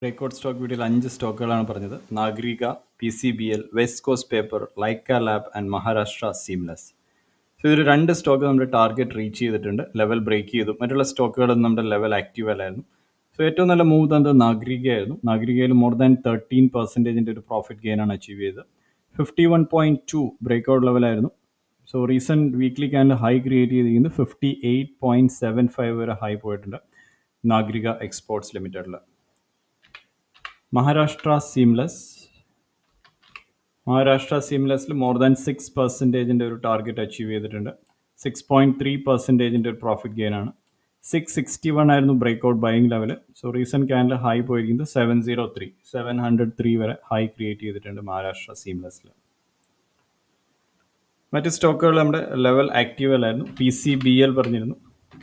record stock വീഡിയോയിൽ അഞ്ച് സ്റ്റോക്കുകളാണ് പറഞ്ഞത് Nagreeka P C B L West Coast Paper Lyka Lab and Maharashtra Seamless so ഇതിൽ രണ്ട് സ്റ്റോക്ക് നമ്മുടെ ടാർഗറ്റ് റീച്ച് ചെയ്തിട്ടുണ്ട് ലെവൽ ബ്രേക്ക് ചെയ്തു മറ്റുള്ള സ്റ്റോക്കുകളൊന്നും നമ്മുടെ ലെവൽ ആക്റ്റീവ് അല്ലായിരുന്നു സോ ഏറ്റവും നല്ല മൂവ് തന്നത് നാഗ്രികയായിരുന്നു നാഗ്രികയിൽ മോർ ദാൻ തേർട്ടീൻ പെർസെൻറ്റേജിൻ്റെ ഒരു പ്രോഫിറ്റ് ഗെയിൻ ആണ് അച്ചീവ് ചെയ്തത് fifty one point two break out ലെവലായിരുന്നു so recent weekly candle high create ചെയ്തിരിക്കുന്നത് fifty eight point seven five വരെ ഹൈ പോയിട്ടുണ്ട് നാഗ്രിക എക്സ്പോർട്സ് ലിമിറ്റഡിൽ മഹാരാഷ്ട്ര സീംലെസ് മഹാരാഷ്ട്ര സീംലെസ്സിൽ മോർ ദാൻ സിക്സ് പെർസെൻറ്റേജിൻ്റെ ഒരു ടാർഗറ്റ് അച്ചീവ് ചെയ്തിട്ടുണ്ട് സിക്സ് പോയിൻറ്റ് ത്രീ പെർസെൻറ്റേജിൻ്റെ ഒരു പ്രോഫിറ്റ് ഗെയിൻ ആണ് സിക്സ് സിക്സ്റ്റി വൺ ആയിരുന്നു break out buying level so recent candle high പോയിരിക്കുന്നത് seven zero three seven hundred three വരെ ഹൈ ക്രിയേറ്റ് ചെയ്തിട്ടുണ്ട് മഹാരാഷ്ട്ര സീംലെസ്സിൽ മറ്റ് സ്റ്റോക്കുകൾ നമ്മുടെ ലെവൽ ആക്റ്റീവ് അല്ലായിരുന്നു പി സി ബി എൽ പറഞ്ഞിരുന്നു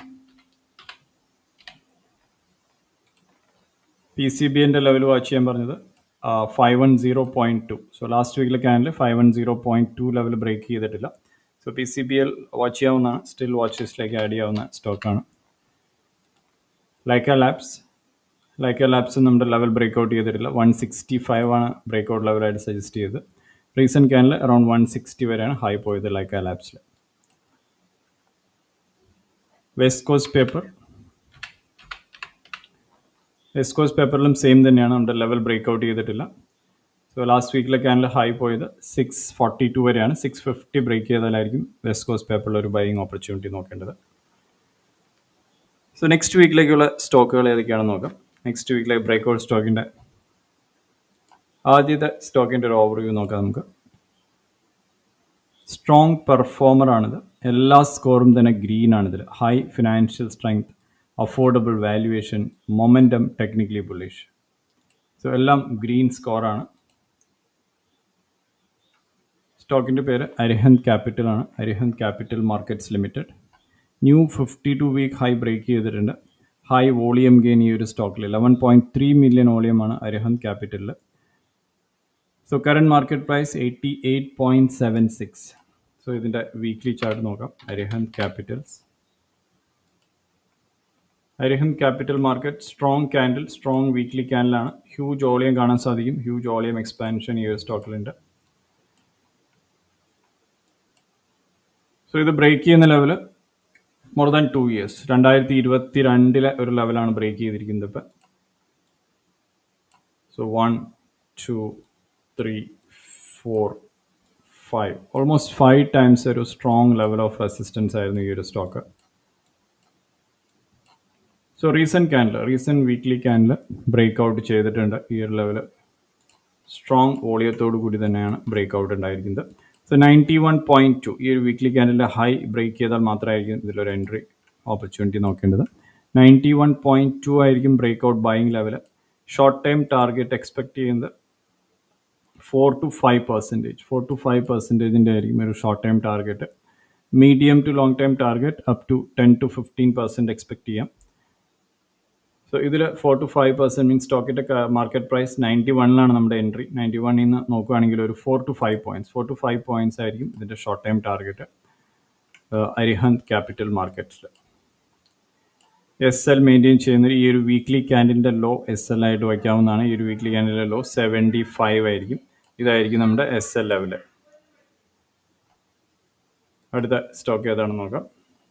പി സി ബി എൻ്റെ ലെവൽ വാച്ച് ചെയ്യാൻ പറഞ്ഞത് five one zero point two so last വീക്കിലെ candle five one zero point two level break ചെയ്തിട്ടില്ല so P C B L watch ചെയ്യാവുന്നതാണ് still watch ലിസ്റ്റിലേക്ക് add ചെയ്യാവുന്ന സ്റ്റോക്കാണ് ലൈക്ക ലാബ്സ് ലൈക്ക ലാബ്സ് നമ്മുടെ ലെവൽ ബ്രേക്ക് ഔട്ട് ചെയ്തിട്ടില്ല വൺ സിക്സ്റ്റി ഫൈവ് ആണ് break out ലെവലായിട്ട് സജസ്റ്റ് ചെയ്തത് recent candle around one sixty വരെയാണ് ഹൈ പോയത് ലൈക്ക ലാബ്സിൽ West Coast Paper West Coast പേപ്പറിലും സെയിം തന്നെയാണ് നമ്മുടെ ലെവൽ ബ്രേക്ക് ഔട്ട് ചെയ്തിട്ടില്ല സോ ലാസ്റ്റ് വീക്കിലെ ക്യാനിൽ ഹൈ പോയത് സിക്സ് ഫോർട്ടി ടു വരെയാണ് സിക്സ് ഫിഫ്റ്റി ബ്രേക്ക് ചെയ്താലായിരിക്കും വെസ്റ്റ് കോസ്റ്റ് പേപ്പറിൽ ഒരു ബൈയിങ് ഓപ്പർച്യൂണിറ്റി നോക്കേണ്ടത് സോ നെക്സ്റ്റ് വീക്കിലേക്കുള്ള സ്റ്റോക്കുകൾ ഏതൊക്കെയാണെന്ന് നോക്കാം നെക്സ്റ്റ് വീക്കിലെ ബ്രേക്ക് ഔട്ട് സ്റ്റോക്കിൻ്റെ ആദ്യത്തെ സ്റ്റോക്കിൻ്റെ ഒരു ഓവർവ്യൂ നോക്കാം നമുക്ക് സ്ട്രോങ് പെർഫോമറാണിത് എല്ലാ സ്കോറും തന്നെ ഗ്രീൻ ആണിതിൽ high financial strength affordable valuation momentum technically bullish so എല്ലാം ഗ്രീൻ സ്കോറാണ് സ്റ്റോക്കിൻ്റെ പേര് അരിഹന്ത് ക്യാപിറ്റൽ ആണ് Arihant Capital Markets Limited new fifty two week high break ചെയ്തിട്ടുണ്ട് ഹൈ വോളിയം ഗെയിൻ ഈ ഒരു സ്റ്റോക്കിൽ ലെവൻ പോയിൻറ്റ് ത്രീ മില്യൺ വോളിയമാണ് അരിഹന്ത് ക്യാപിറ്റലിൽ so current market price eighty eight point seven six so ഇതിൻ്റെ വീക്ക്ലി ചാർട്ട് നോക്കാം Arihant Capitals Arihant Capital Market strong candle strong weekly ക്യാൻഡിലാണ് huge volume കാണാൻ സാധിക്കും ഹ്യൂജ് ഓളിയം എക്സ്പാൻഷൻ ഈ ഒരു സ്റ്റോക്കിലുണ്ട് സോ ഇത് ബ്രേക്ക് ചെയ്യുന്ന level more than two years രണ്ടായിരത്തി ഇരുപത്തി രണ്ടിലെ ഒരു ലെവലാണ് ബ്രേക്ക് ചെയ്തിരിക്കുന്നത് ഇപ്പം so one two three four five almost five times ഒരു സ്ട്രോങ് ലെവൽ ഓഫ് റെസിസ്റ്റൻസ് ആയിരുന്നു ഈ ഒരു stock so recent candle recent weekly candle break out ചെയ്തിട്ടുണ്ട് ഈ ഒരു ലെവൽ സ്ട്രോങ് വോളിയത്തോടു കൂടി തന്നെയാണ് ബ്രേക്ക് ഔട്ട് ഉണ്ടായിരിക്കുന്നത് so ninety one point to ഈ ഒരു വീക്ക്ലി ക്യാനിലെ ഹൈ ബ്രേക്ക് ചെയ്താൽ മാത്രമായിരിക്കും ഇതിലൊരു എൻട്രി ഓപ്പർച്യൂണിറ്റി നോക്കേണ്ടത് നയൻറ്റി വൺ പോയിൻറ്റ് ടു ആയിരിക്കും break out buying level short time target expect ചെയ്യുന്നത് four to five percentage four to five പെർസെൻറ്റേജിൻ്റെ ആയിരിക്കും ഒരു short time target medium to long time target up to ten to fifteen percent expect ചെയ്യാം so ഇതിൽ four to five percent means സ്റ്റോക്കിൻ്റെ market price ninety വണ്ണിലാണ് നമ്മുടെ entry ninety വണ്ണിൽ നിന്ന് നോക്കുകയാണെങ്കിൽ ഒരു four to five points four to five points ആയിരിക്കും ഇതിൻ്റെ short time target Arihant Capital മാർക്കറ്റ്സിൽ എസ് എൽ മെയിൻറ്റെയിൻ ചെയ്യുന്ന ഈ ഒരു വീക്ക്ലി ക്യാൻഡിൻ്റെ ലോ എസ് എൽ ആയിട്ട് വയ്ക്കാവുന്നതാണ് ഈ ഒരു വീക്ക്ലി ക്യാൻഡിൻ്റെ ലോ സെവൻറ്റി ഫൈവ് ആയിരിക്കും ഇതായിരിക്കും നമ്മുടെ എസ് എൽ ലെവല് അടുത്ത സ്റ്റോക്ക് ഏതാണെന്ന് നോക്കാം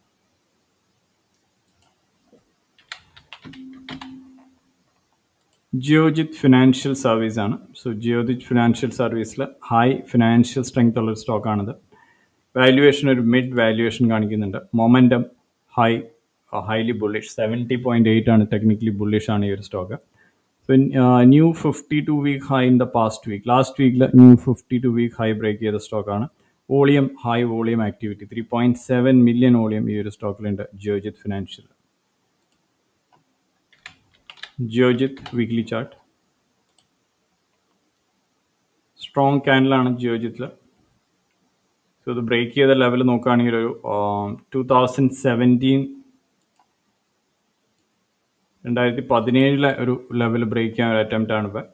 ജിയോജിത് ഫിനാൻഷ്യൽ സർവീസ് ആണ് സോ ജിയോജിത് ഫിനാൻഷ്യൽ സർവീസിൽ ഹൈ ഫിനാൻഷ്യൽ സ്ട്രെങ്ത് ഉള്ള ഒരു സ്റ്റോക്കാണിത് വാല്യുവേഷൻ ഒരു മിഡ് വാല്യുവേഷൻ കാണിക്കുന്നുണ്ട് momentum high highly bullish seventy point eight ആണ് ടെക്നിക്കലി ബുള്ളിഷ് ആണ് ഈ ഒരു stock so new fifty two week high in the past week last വീക്കിൽ new fifty two week high break ചെയ്ത സ്റ്റോക്കാണ് volume high volume activity three point seven million volume ഈ ഒരു സ്റ്റോക്കിലുണ്ട് Geojit Financial Geojit weekly chart strong ക്യാൻഡിലാണ് ജിയോജിത്തിൽ so ഇത് break ചെയ്ത ലെവൽ നോക്കുകയാണെങ്കിൽ ഒരു ടു തൗസൻഡ് സെവൻറ്റീൻ രണ്ടായിരത്തി പതിനേഴിലെ ഒരു ലെവൽ ബ്രേക്ക് ചെയ്യാൻ ഒരു അറ്റംപ്റ്റ് ആണ് ഇപ്പം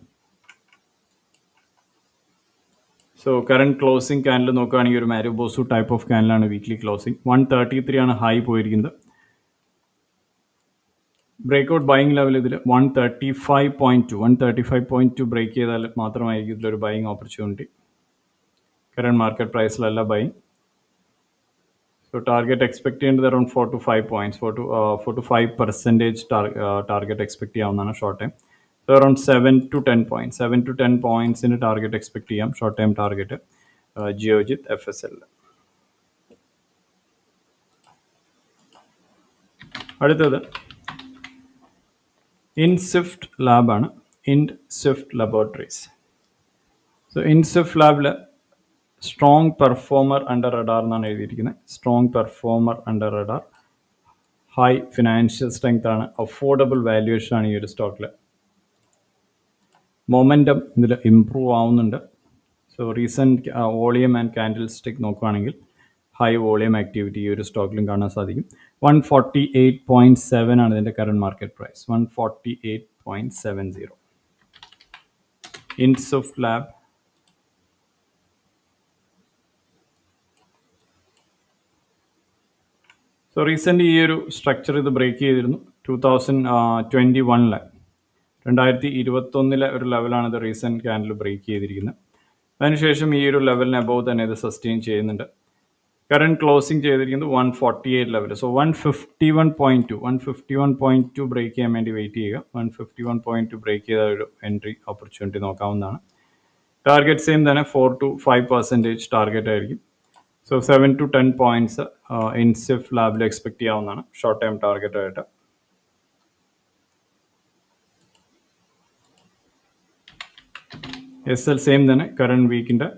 സോ കറണ്ട് ക്ലോസിംഗ് ക്യാനിൽ നോക്കുകയാണെങ്കിൽ ഒരു മാരിബോസു ടൈപ്പ് ഓഫ് ക്യാനിലാണ് weekly closing one thirty three ആണ് ഹൈ പോയിരിക്കുന്നത് ബ്രേക്ക്ഔട്ട് ബൈങ് ലെവൽ ഇതിൽ one thirty five point two one thirty five point two break ചെയ്താൽ മാത്രമായിരിക്കും ഇതിലൊരു ബൈങ് ഓപ്പർച്യൂണിറ്റി കറണ്ട് മാർക്കറ്റ് പ്രൈസിലല്ല ബൈങ് സോ ടാർഗറ്റ് എക്സ്പെക്ട് ചെയ്യേണ്ടത് around four to five points four to four to five percentage target expect ചെയ്യാവുന്നതാണ് short time so around seven to ten point seven to ten പോയിന്റ്സിന് target expect ചെയ്യാം short time target Geojit F S L അടുത്തത് ഇൻസ്വിഫ്റ്റ് ലാബാണ് ഇൻഡ് Swift laboratories so ഇൻസ്വിഫ്റ്റ് ലാബിൽ strong performer under radar എന്നാണ് എഴുതിയിരിക്കുന്നത് strong performer under radar high financial strength ആണ് affordable valuation ആണ് ഈ ഒരു സ്റ്റോക്കിൽ മൊമെൻറ്റം ഇതിൽ ഇമ്പ്രൂവ് ആവുന്നുണ്ട് so recent volume and candle stick നോക്കുകയാണെങ്കിൽ ഹൈ വോളിയം ആക്ടിവിറ്റി ഈ ഒരു സ്റ്റോക്കിലും കാണാൻ സാധിക്കും one forty eight point seven ആണ് ഇതിൻ്റെ current market price one forty eight point seven zero Ind Swift Lab so recent ഈ ഒരു സ്ട്രക്ചർ ഇത് ബ്രേക്ക് ചെയ്തിരുന്നു ടു തൗസൻഡ് ട്വൻറ്റി വണ്ണിലെ രണ്ടായിരത്തി ഇരുപത്തൊന്നിലെ ഒരു ലെവലാണ് ഇത് റീസെൻറ്റ് ക്യാൻഡിൽ ബ്രേക്ക് ചെയ്തിരിക്കുന്നത് അതിനുശേഷം ഈ ഒരു ലെവലിന് അബവ് തന്നെ ഇത് സസ്റ്റെയിൻ ചെയ്യുന്നുണ്ട് കറണ്ട് ക്ലോസിംഗ് ചെയ്തിരിക്കുന്നത് one forty eight level so one fifty one point two one fifty one point two break ചെയ്യാൻ വേണ്ടി വെയിറ്റ് ചെയ്യുക one fifty one point two break ചെയ്ത ഒരു എൻട്രി ഓപ്പർച്യൂണിറ്റി നോക്കാവുന്നതാണ് ടാർഗറ്റ് സെയിം തന്നെ four to five percentage target ആയിരിക്കും so seven to ten points Ind Swift ലാബിൽ expect ചെയ്യാവുന്നതാണ് ഷോർട്ട് ടൈം ടാർഗറ്റ് ആയിട്ട് എസ് എൽ സെയിം തന്നെ കറണ്ട് വീക്കിൻ്റെ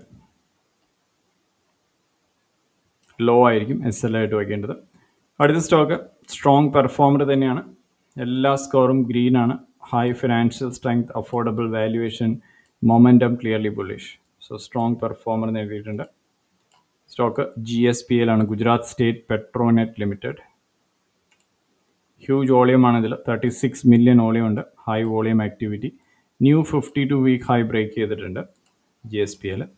ലോ ആയിരിക്കും എസ് എൽ ആയിട്ട് വയ്ക്കേണ്ടത് അടുത്ത സ്റ്റോക്ക് സ്ട്രോങ് പെർഫോമർ തന്നെയാണ് എല്ലാ സ്കോറും ഗ്രീൻ ആണ് high financial strength affordable valuation momentum clearly bullish so strong performer എന്ന് എഴുതിയിട്ടുണ്ട് സ്റ്റോക്ക് ജി എസ് പി എല്ലാണ് Gujarat State Petronet Limited huge വോളിയമാണ് ഇതിൽ തേർട്ടി സിക്സ് മില്യൺ വോളിയം ഉണ്ട് high volume activity new fifty two week high break ചെയ്തിട്ടുണ്ട് G S P L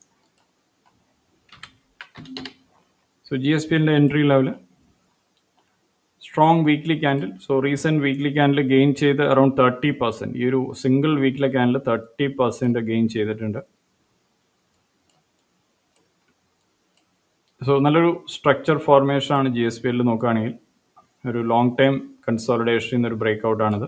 so G S P എല്ലിൻ്റെ entry level strong weekly candle so recent weekly candle gain ചെയ്ത് around thirty percent ഈ ഒരു single വീക്കിലെ candle thirty percent gain ചെയ്തിട്ടുണ്ട് so നല്ലൊരു structure formation ആണ് G S P എല്ലിൽ നോക്കുകയാണെങ്കിൽ ഒരു ലോങ് ടൈം കൺസോളിഡേഷൻ എന്നൊരു ബ്രേക്ക് ഔട്ടാണിത്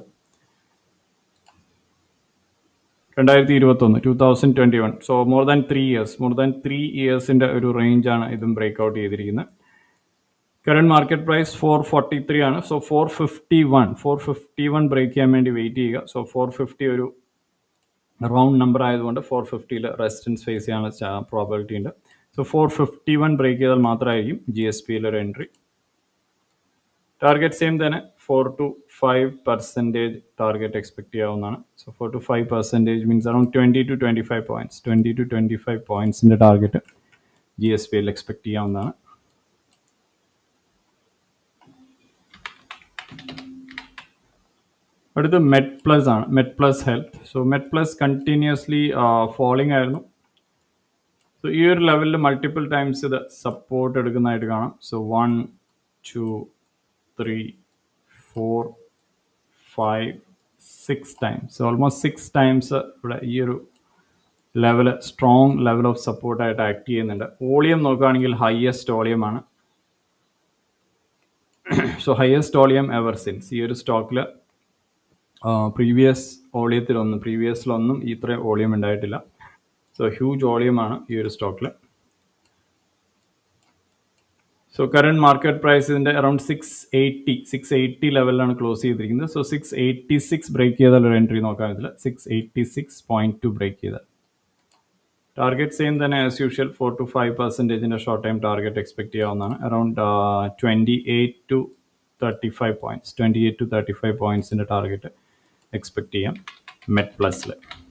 രണ്ടായിരത്തി ഇരുപത്തൊന്ന് two thousand twenty one so more than three years more than three ഇയേഴ്സിൻ്റെ ഒരു റേഞ്ചാണ് ഇതും ബ്രേക്ക് ഔട്ട് ചെയ്തിരിക്കുന്നത് current market price four forty three ആണ് so four fifty one four fifty one break ചെയ്യാൻ വേണ്ടി വെയിറ്റ് ചെയ്യുക സോ ഫോർ ഫിഫ്റ്റി ഒരു റൗണ്ട് നമ്പർ ആയതുകൊണ്ട് ഫോർ ഫിഫ്റ്റിയിൽ റെസിസ്റ്റൻസ് ഫേസ് ചെയ്യാനുള്ള പ്രോബിലിറ്റി ഉണ്ട് so four fifty one break ചെയ്താൽ മാത്രമായിരിക്കും ജി എസ് പിയിൽ ഒരു എൻട്രി ടാർഗറ്റ് സെയിം തന്നെ four to five percentage target expect ചെയ്യാവുന്നതാണ് so four to five percentage means around twenty to twenty five points twenty to twenty five പോയിൻറ്റ്സിൻ്റെ target G S പിയിൽ expect ചെയ്യാവുന്നതാണ് അടുത്ത് Med Plus ആണ് Med Plus Health so Med Plus continuously falling ആയിരുന്നു so ഈ ഒരു ലെവലിൽ multiple times ഇത് സപ്പോർട്ട് എടുക്കുന്നതായിട്ട് കാണാം so one two three four five six times almost six times ഇവിടെ ഈ ഒരു ലെവൽ സ്ട്രോങ് ലെവൽ ഓഫ് സപ്പോർട്ടായിട്ട് ആക്ട് ചെയ്യുന്നുണ്ട് വോളിയം നോക്കുകയാണെങ്കിൽ ഹയസ്റ്റ് വോളിയമാണ് so highest volume ever since ഈ ഒരു സ്റ്റോക്കിൽ പ്രീവിയസ് വോളിയത്തിലൊന്നും പ്രീവിയസിലൊന്നും ഇത്ര വോളിയം ഉണ്ടായിട്ടില്ല സോ ഹ്യൂജ് വോളിയമാണ് ഈ ഒരു സ്റ്റോക്കിൽ സോ കറണ്ട് മാർക്കറ്റ് പ്രൈസ് ഇതിൻ്റെ around six eighty six eighty ലെവലിലാണ് ക്ലോസ് ചെയ്തിരിക്കുന്നത് so six eighty six break ചെയ്താൽ ഒരു എൻട്രി നോക്കാൻ ഇതിൽ six eighty six point two break ചെയ്താൽ ടാർഗറ്റ് സെയിം തന്നെ as usual four to five പെർസെൻറ്റേജിൻ്റെ ഷോർട്ട് ടൈം ടാർഗറ്റ് എക്സ്പെക്ട് ചെയ്യാവുന്നതാണ് around twenty eight to thirty five points twenty eight to thirty five പോയിൻറ്റ്സിൻ്റെ target expect ചെയ്യാം Med പ്ലസിൽ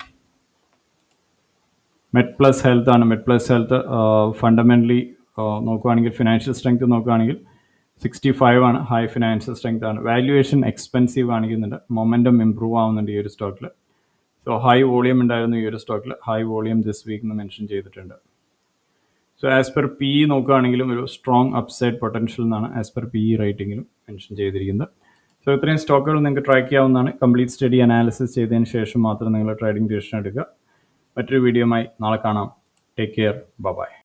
Med Plus Health ആണ് Med Plus Health fundamentally നോക്കുകയാണെങ്കിൽ financial strength നോക്കുകയാണെങ്കിൽ sixty five ആണ് high financial strength ആണ് valuation expensive കാണിക്കുന്നുണ്ട് momentum improve ആവുന്നുണ്ട് ഈ ഒരു സ്റ്റോക്കിൽ സോ ഹൈ വോളിയം ഉണ്ടായിരുന്നു ഈ ഒരു സ്റ്റോക്കിൽ ഹൈ വോളിയം ദിസ് വീക്ക് എന്ന് മെൻഷൻ ചെയ്തിട്ടുണ്ട് സോ ആസ് പെർ പി നോക്കുകയാണെങ്കിലും ഒരു സ്ട്രോങ് അപ്സൈഡ് പൊട്ടൻഷ്യൽ എന്നാണ് ആസ് പെർ പി റേറ്റിംഗിലും മെൻഷൻ ചെയ്തിരിക്കുന്നത് സോ ഇത്രയും സ്റ്റോക്കുകൾ നിങ്ങൾക്ക് ട്രാക്ക് ചെയ്യാവുന്നതാണ് കംപ്ലീറ്റ് സ്റ്റഡി അനാലിസിസ് ചെയ്തതിന് ശേഷം മാത്രം നിങ്ങൾ ട്രേഡിംഗ് ഡിസിഷൻ എടുക്കുക മറ്റൊരു വീഡിയോയുമായി നാളെ കാണാം ടേക്ക് കെയർ ബൈ